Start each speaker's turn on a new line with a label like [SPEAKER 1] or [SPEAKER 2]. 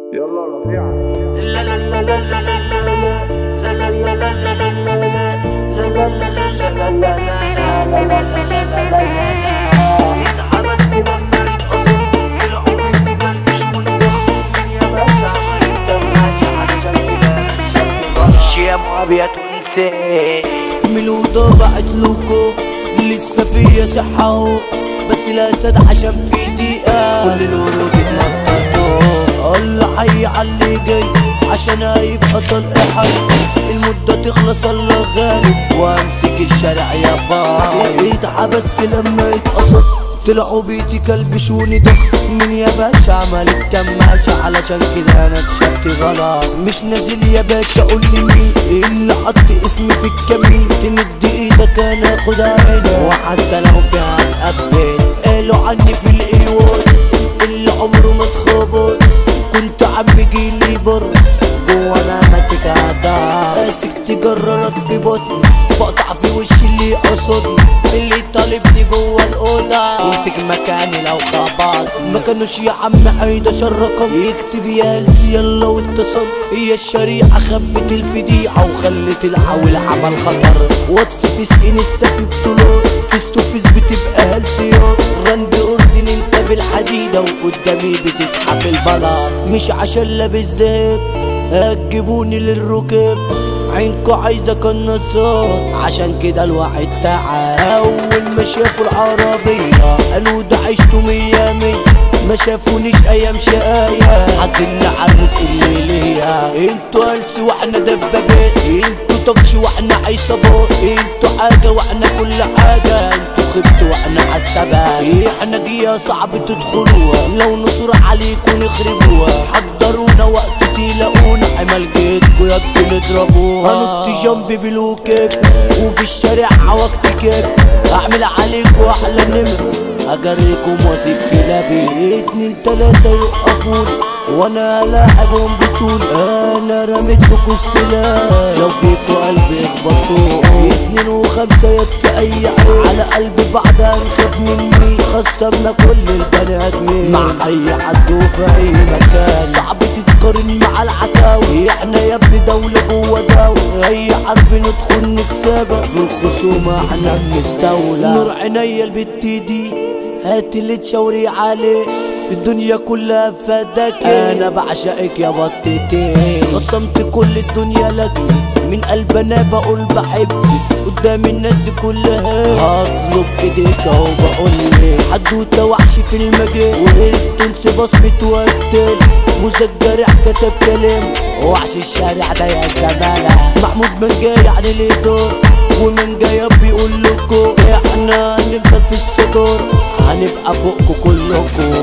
[SPEAKER 1] يلا ربيع
[SPEAKER 2] يا ابيض ونسيت
[SPEAKER 3] ملوضة بعت لوكو لسه فيا صحة اهو بس الاسد عشان في دقيقة كل الورود اتنططوا الله حي على اللي جاي عشان هيبقى طلق حي المدة تخلص الله غالب وامسك الشارع يا باي اتحبست لما اتقصد طلعوا بيتي كلبشوني ضخ من يا باشا عمل الكماشة علشان كده انا اتشفت غلط مش نازل يا باشا قول لي مين اللي حط اسمي في الكمين تمد ايدك انا اخد عينك وحتى لو فيها هتقبل قالوا عني في الايوان اللي عمره ما اتخبط كنت عم جيلي بر جوا انا ماسك عدا ماسك تجررك في بطني بقطع في وش اللي قصدني اللي طالبني جوا الاوضه يمسك مكاني لو خبط ما كانوش يا عم عيد شركم يكتب يا هلسي يلا واتصل هي الشريحه خبت الفديعه وخلت العول عمل خطر واتس فيس انستا في بطولات فيس تو فيس بتبقى هلسيات راند اوردن انت بالحديده وقدامي بتسحب البلاط مش عشان لابس دهب هتجيبوني للركاب عينكو عايزة كنصات عشان كده الواحد تعب أول ما شافوا العربية قالوا ده عشتوا مية مية ما شافونيش أيام شقاية حزن عروس اللي ليا انتوا هلس واحنا دبابات انتوا طفش واحنا عصابات انتوا حاجة واحنا كل حاجة انتوا خبتوا واحنا عالسبات احنا جيا صعب تدخلوها لو نصر عليكم نخربوها حضرونا وقت تلاقونا عمل جيتكوا يا نضربوها هنط جنبي بلوكيب وفي الشارع وقت كيب اعمل عليكوا احلى نمر اجريكم واسيب كلابي اتنين تلاتة يقفون وانا لاعبهم بطول انا رميت لكم السلاح لو فيكوا قلبي اخبطوا اتنين وخمسة يدفع اي عين على قلبي بعدها نخاف مني خصمنا كل البني ادمين مع اي حد وفي اي مكان صعب تتقارن مع العتاوي احنا يا ابني دولة جوه دولة اي حرب ندخل نكسبها في الخصومة احنا بنستولى نور عينيا البت دي هات اللي تشاوري عليه في الدنيا كلها فداك انا بعشقك يا بطتي خصمت كل الدنيا لك من قلب انا بقول بحبك قدام الناس دي كلها هطلب ايديك اهو بقول لك حدوته وحش في المجال والتونسي بصمة وقتل مسجل كتب كلام وحش الشارع ده يا زمالة محمود من جاي عن الادار ومن جاي بيقول لكم احنا هنفضل في الصدار هنبقى فوقكم كلكم